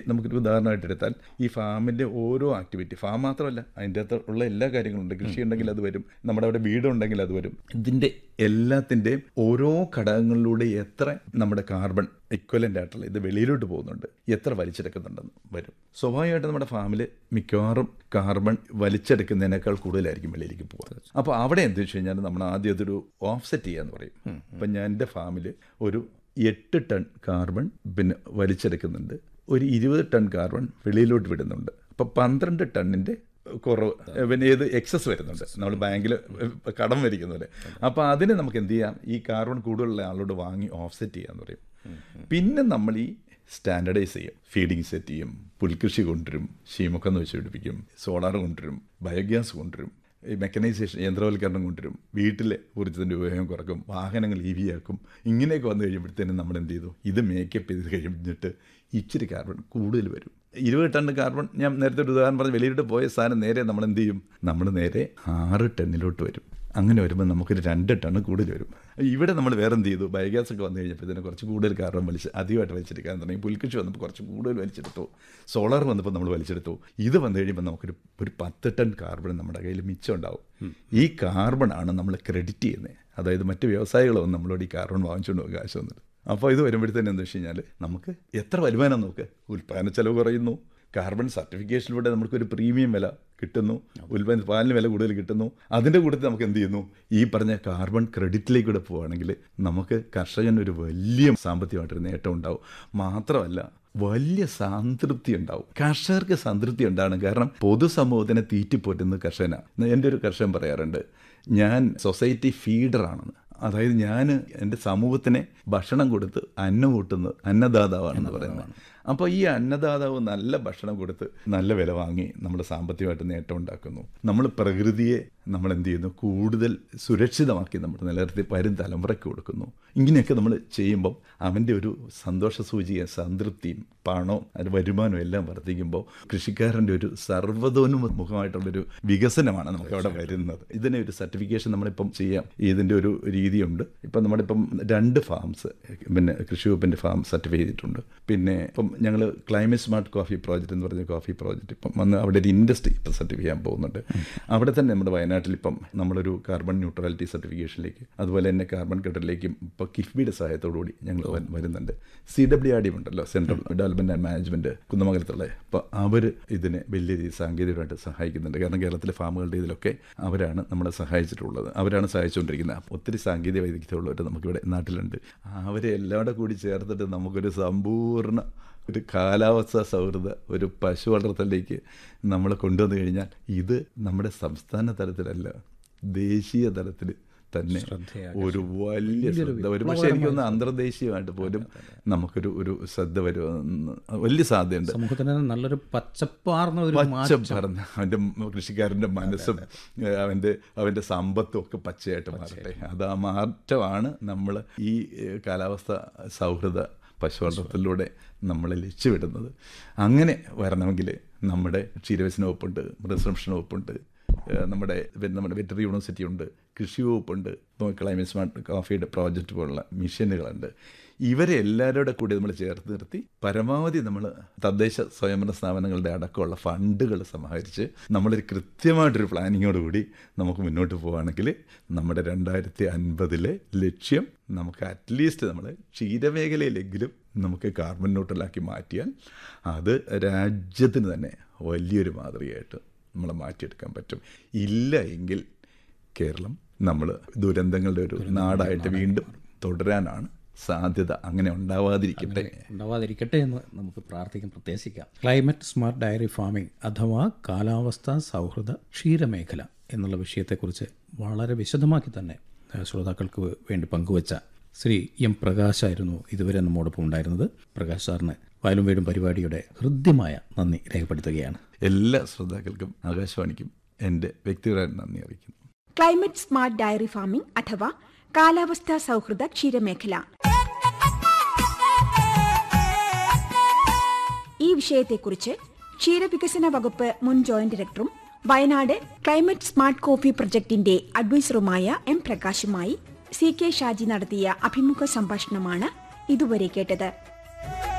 നമുക്കൊരു ഉദാഹരണമായിട്ട് എടുത്താൽ ഈ ഫാമിൻ്റെ ഓരോ ആക്ടിവിറ്റി ഫാം മാത്രമല്ല അതിൻ്റെ അകത്ത് ഉള്ള എല്ലാ കാര്യങ്ങളുണ്ട് കൃഷി ഉണ്ടെങ്കിൽ അത് വരും നമ്മുടെ അവിടെ വീടുണ്ടെങ്കിൽ അത് വരും ഇതിൻ്റെ എല്ലാത്തിൻ്റെയും ഓരോ ഘടകങ്ങളിലൂടെ എത്ര നമ്മുടെ കാർബൺ ഇക്വലൻ്റ് ആയിട്ടുള്ള ഇത് വെളിയിലോട്ട് പോകുന്നുണ്ട് എത്ര വലിച്ചെടുക്കുന്നുണ്ടെന്ന് വരും സ്വാഭാവികമായിട്ട് നമ്മുടെ ഫാമിൽ മിക്കവാറും കാർബൺ വലിച്ചെടുക്കുന്നതിനേക്കാൾ കൂടുതലായിരിക്കും വെളിയിലേക്ക് പോകുക അപ്പോൾ അവിടെ എന്താ വെച്ച് കഴിഞ്ഞാൽ നമ്മൾ ആദ്യം അതൊരു ഓഫ്സെറ്റ് ചെയ്യാന്ന് പറയും ഇപ്പം ഞാൻ എൻ്റെ ഫാമിൽ ഒരു എട്ട് ടൺ കാർബൺ പിന്നെ വലിച്ചെടുക്കുന്നുണ്ട് ഒരു ഇരുപത് ടൺ കാർബൺ വെളിയിലോട്ട് വിടുന്നുണ്ട് അപ്പോൾ പന്ത്രണ്ട് ടണ്ണിൻ്റെ കുറവ് പിന്നെ ഏത് എക്സസ് വരുന്നുണ്ട് നമ്മൾ ബാങ്കിൽ കടം വരിക്കുന്നത് അപ്പോൾ അതിന് നമുക്ക് എന്ത് ചെയ്യാം ഈ കാർബൺ കൂടുതലുള്ള ആളോട് വാങ്ങി ഓഫ്സെറ്റ് ചെയ്യാന്ന് പറയും പിന്നെ നമ്മൾ ഈ സ്റ്റാൻഡർഡൈസ് ചെയ്യും ഫീഡിങ് സെറ്റ് ചെയ്യും പുൽകൃഷി കൊണ്ടുവരും ശീമൊക്കെന്ന് വെച്ച് പിടിപ്പിക്കും സോളാർ കൊണ്ടുവരും ബയോഗ്യാസ് കൊണ്ടുവരും ഈ മെക്കനൈസേഷൻ യന്ത്രവൽക്കരണം കൊണ്ടുവരും വീട്ടിലെ ഊർജ്ജത്തിൻ്റെ ഉപയോഗം കുറക്കും വാഹനങ്ങൾ ഇ വി ആക്കും ഇങ്ങനെയൊക്കെ വന്നു കഴിയുമ്പോഴത്തേനും നമ്മൾ എന്ത് ചെയ്തു ഇത് മേക്കപ്പ് ചെയ്ത് കഴിഞ്ഞിട്ട് ഇച്ചിരി കാർബൺ കൂടുതൽ വരും ഇരുപത് ടൺ കാർബൺ ഞാൻ നേരത്തെ ഒരു ഉദാഹരണം പറഞ്ഞ് വെളിയിലോട്ട് പോയ സാധനം നേരെ നമ്മൾ എന്ത് ചെയ്യും നമ്മൾ നേരെ ആറ് ടണ്ണിലോട്ട് വരും അങ്ങനെ വരുമ്പോൾ നമുക്കൊരു രണ്ട് ടൺ കൂടുതൽ വരും ഇവിടെ നമ്മൾ വേറെ എന്ത് ചെയ്തു ബയോഗ്യാസ് ഒക്കെ വന്നു കഴിഞ്ഞപ്പോൾ ഇതിനെ കുറച്ച് കൂടുതൽ കാർബൺ വലിച്ച് അധികമായിട്ട് വലിച്ചെടുക്കാൻ തുടങ്ങി പുൽകൃഷി വന്നപ്പോൾ കുറച്ച് കൂടുതൽ വലിച്ചെടുത്തു സോളാർ വന്നപ്പോൾ നമ്മൾ വലിച്ചെടുത്തു ഇത് വന്നു കഴിയുമ്പോൾ നമുക്കൊരു ഒരു പത്ത് ടൺ കാർബൺ നമ്മുടെ കയ്യിൽ മിച്ചം ഉണ്ടാവും ഈ കാർബണാണ് നമ്മൾ ക്രെഡിറ്റ് ചെയ്യുന്നത് അതായത് മറ്റ് വ്യവസായികളൊന്നും നമ്മളോട് ഈ കാർബൺ വാങ്ങിച്ചുകൊണ്ട് പോകുക കാശ് വന്നിട്ട് അപ്പോൾ ഇത് വരുമ്പോഴത്തേനും എന്താ വെച്ച് കഴിഞ്ഞാൽ നമുക്ക് എത്ര വരുമാനം നോക്ക് ഉൽപ്പാദന ചെലവ് കുറയുന്നു കാർബൺ സർട്ടിഫിക്കേഷനിലൂടെ നമുക്കൊരു പ്രീമിയം വില കിട്ടുന്നു ഉൽപ്പന്ന പാലിന് വില കൂടുതൽ കിട്ടുന്നു അതിൻ്റെ കൂട്ടത്തിൽ നമുക്ക് എന്ത് ചെയ്യുന്നു ഈ പറഞ്ഞ കാർബൺ ക്രെഡിറ്റിലേക്കൂടെ പോവുകയാണെങ്കിൽ നമുക്ക് കർഷകന് ഒരു വലിയ സാമ്പത്തികമായിട്ടൊരു നേട്ടം ഉണ്ടാവും മാത്രമല്ല വലിയ സംതൃപ്തി ഉണ്ടാവും കർഷകർക്ക് സംതൃപ്തി ഉണ്ടാകണം കാരണം പൊതുസമൂഹത്തിനെ തീറ്റിപ്പോറ്റുന്നത് കർഷകനാണ് എൻ്റെ ഒരു കർഷകൻ പറയാറുണ്ട് ഞാൻ സൊസൈറ്റി ഫീഡറാണെന്ന് അതായത് ഞാൻ എൻ്റെ സമൂഹത്തിനെ ഭക്ഷണം കൊടുത്ത് അന്നം കൂട്ടുന്നത് അന്നദാതാവാണെന്ന് പറയുന്നത് അപ്പോൾ ഈ അന്നദാതാവ് നല്ല ഭക്ഷണം കൊടുത്ത് നല്ല വില വാങ്ങി നമ്മുടെ സാമ്പത്തികമായിട്ട് നേട്ടം ഉണ്ടാക്കുന്നു നമ്മൾ പ്രകൃതിയെ നമ്മൾ എന്ത് ചെയ്യുന്നു കൂടുതൽ സുരക്ഷിതമാക്കി നമ്മൾ നിലനിർത്തി വരും തലമുറയ്ക്ക് കൊടുക്കുന്നു ഇങ്ങനെയൊക്കെ നമ്മൾ ചെയ്യുമ്പോൾ അവൻ്റെ ഒരു സന്തോഷ സൂചിക സംതൃപ്തിയും പണവും അതിൻ്റെ വരുമാനവും എല്ലാം വർദ്ധിക്കുമ്പോൾ കൃഷിക്കാരൻ്റെ ഒരു സർവ്വതോന്മുഖമായിട്ടുള്ളൊരു വികസനമാണ് നമുക്ക് അവിടെ വരുന്നത് ഇതിനെ ഒരു സർട്ടിഫിക്കേഷൻ നമ്മളിപ്പം ചെയ്യാം ഇതിൻ്റെ ഒരു രീതിയുണ്ട് ഇപ്പം നമ്മുടെ ഇപ്പം രണ്ട് ഫാംസ് പിന്നെ കൃഷി വകുപ്പിൻ്റെ ഫാം സർട്ടിഫൈ ചെയ്തിട്ടുണ്ട് പിന്നെ ഇപ്പം ഞങ്ങൾ ക്ലൈമറ്റ് സ്മാർട്ട് കോഫി പ്രോജക്റ്റ് എന്ന് പറഞ്ഞ കോഫി പ്രോജക്റ്റ് ഇപ്പം വന്ന് അവിടെ ഒരു ഇൻഡസ്ട്രി ഇപ്പം സർട്ടിഫൈ ചെയ്യാൻ പോകുന്നുണ്ട് അവിടെ തന്നെ നമ്മുടെ വയനാട്ടിൽ ഇപ്പം നമ്മളൊരു കാർബൺ ന്യൂട്രാലിറ്റി സർട്ടിഫിക്കേഷനിലേക്ക് അതുപോലെ തന്നെ കാർബൺ കെട്ടലിലേക്കും ഇപ്പോൾ കിഫ്ബിയുടെ സഹായത്തോടുകൂടി ഞങ്ങൾ വരുന്നുണ്ട് സി ഡബ്ല്യു ആർ ഡി ഉണ്ടല്ലോ സെൻട്രൽ ഡെവലപ്മെൻറ്റ് ആൻഡ് മാനേജ്മെൻറ്റ് കുന്നമംഗലത്തുള്ള അപ്പോൾ അവർ ഇതിനെ വലിയ രീതിയിൽ സാങ്കേതികമായിട്ട് സഹായിക്കുന്നുണ്ട് കാരണം കേരളത്തിലെ ഫാമുകളുടെ ഇതിലൊക്കെ അവരാണ് നമ്മളെ സഹായിച്ചിട്ടുള്ളത് അവരാണ് സഹായിച്ചുകൊണ്ടിരിക്കുന്നത് ഒത്തിരി സാങ്കേതിക വൈദഗ്ധ്യമുള്ളവർ നമുക്കിവിടെ നാട്ടിലുണ്ട് അവരെ എല്ലാം കൂടി ചേർത്തിട്ട് നമുക്കൊരു സമ്പൂർണ്ണ ഒരു കാലാവസ്ഥ സൗഹൃദ ഒരു പശു വളർത്തലിലേക്ക് നമ്മൾ കൊണ്ടുവന്നു കഴിഞ്ഞാൽ ഇത് നമ്മുടെ സംസ്ഥാന തലത്തിലല്ല ദേശീയ തലത്തിൽ തന്നെ ഒരു വലിയ ശ്രദ്ധ ഒരു പക്ഷേ എനിക്കൊന്ന് അന്തർദേശീയമായിട്ട് പോലും നമുക്കൊരു ഒരു ശ്രദ്ധ വരുമെന്ന് വലിയ സാധ്യതയുണ്ട് സമൂഹത്തിന് നല്ലൊരു പച്ചപ്പാർന്ന ഒരു പച്ച പറഞ്ഞ അവൻ്റെ കൃഷിക്കാരൻ്റെ മനസ്സും അവൻ്റെ അവൻ്റെ സമ്പത്തും ഒക്കെ പച്ചയായിട്ട് മാറട്ടെ അത് ആ മാറ്റമാണ് നമ്മൾ ഈ കാലാവസ്ഥ സൗഹൃദ പശുവളർത്തലിലൂടെ നമ്മളെ ലക്ഷ്യമിടുന്നത് അങ്ങനെ വരണമെങ്കിൽ നമ്മുടെ ക്ഷീരവികസന വകുപ്പുണ്ട് മൃഗസംരക്ഷണ വകുപ്പുണ്ട് നമ്മുടെ നമ്മുടെ വെറ്ററി യൂണിവേഴ്സിറ്റി ഉണ്ട് കൃഷി വകുപ്പുണ്ട് ഇപ്പോൾ ക്ലൈമറ്റ് സ്മാർട്ട് കോഫിയുടെ പ്രോജക്റ്റ് പോലുള്ള മിഷനുകളുണ്ട് ഇവരെ എല്ലാവരുടെ കൂടി നമ്മൾ ചേർത്ത് നിർത്തി പരമാവധി നമ്മൾ തദ്ദേശ സ്വയംഭരണ സ്ഥാപനങ്ങളുടെ അടക്കമുള്ള ഫണ്ടുകൾ സമാഹരിച്ച് നമ്മളൊരു കൃത്യമായിട്ടൊരു പ്ലാനിങ്ങോടുകൂടി നമുക്ക് മുന്നോട്ട് പോവുകയാണെങ്കിൽ നമ്മുടെ രണ്ടായിരത്തി അൻപതിലെ ലക്ഷ്യം നമുക്ക് അറ്റ്ലീസ്റ്റ് നമ്മൾ ക്ഷീരമേഖലയിലെങ്കിലും നമുക്ക് കാർബൺ ന്യൂട്രലാക്കി മാറ്റിയാൽ അത് രാജ്യത്തിന് തന്നെ വലിയൊരു മാതൃകയായിട്ട് നമ്മളെ മാറ്റിയെടുക്കാൻ പറ്റും ഇല്ല എങ്കിൽ കേരളം നമ്മൾ ദുരന്തങ്ങളുടെ ഒരു നാടായിട്ട് വീണ്ടും തുടരാനാണ് സാധ്യത അങ്ങനെ ഉണ്ടാവാതിരിക്കട്ടെ ഉണ്ടാവാതിരിക്കട്ടെ എന്ന് നമുക്ക് പ്രാർത്ഥിക്കാം പ്രത്യേകിക്കാം ക്ലൈമറ്റ് സ്മാർട്ട് ഡയറി ഫാമിംഗ് അഥവാ കാലാവസ്ഥാ സൗഹൃദ ക്ഷീരമേഖല എന്നുള്ള വിഷയത്തെക്കുറിച്ച് വളരെ വിശദമാക്കി തന്നെ ശ്രോതാക്കൾക്ക് വേണ്ടി പങ്കുവച്ച ശ്രീ എം പ്രകാശായിരുന്നു ഇതുവരെ നമ്മോടൊപ്പം ഉണ്ടായിരുന്നത് പ്രകാശ് സാറിന് വയലും വീടും പരിപാടിയുടെ ഹൃദ്യമായ നന്ദി രേഖപ്പെടുത്തുകയാണ് എല്ലാ ശ്രോതാക്കൾക്കും ആകാശവാണിക്കും എൻ്റെ വ്യക്തിപരമായ നന്ദി അറിയിക്കുന്നു ക്ലൈമറ്റ് സ്മാർട്ട് ഡയറി ഫാമിംഗ് അഥവാ കാലാവസ്ഥാ സൗഹൃദ ക്ഷീരമേഖല ഈ വിഷയത്തെക്കുറിച്ച് ക്ഷീരവികസന വകുപ്പ് മുൻ ജോയിന്റ് ഡയറക്ടറും വയനാട് ക്ലൈമറ്റ് സ്മാർട്ട് കോഫി പ്രൊജക്ടിന്റെ അഡ്വൈസറുമായ എം പ്രകാശുമായി സി കെ ഷാജി നടത്തിയ അഭിമുഖ സംഭാഷണമാണ് ഇതുവരെ കേട്ടത്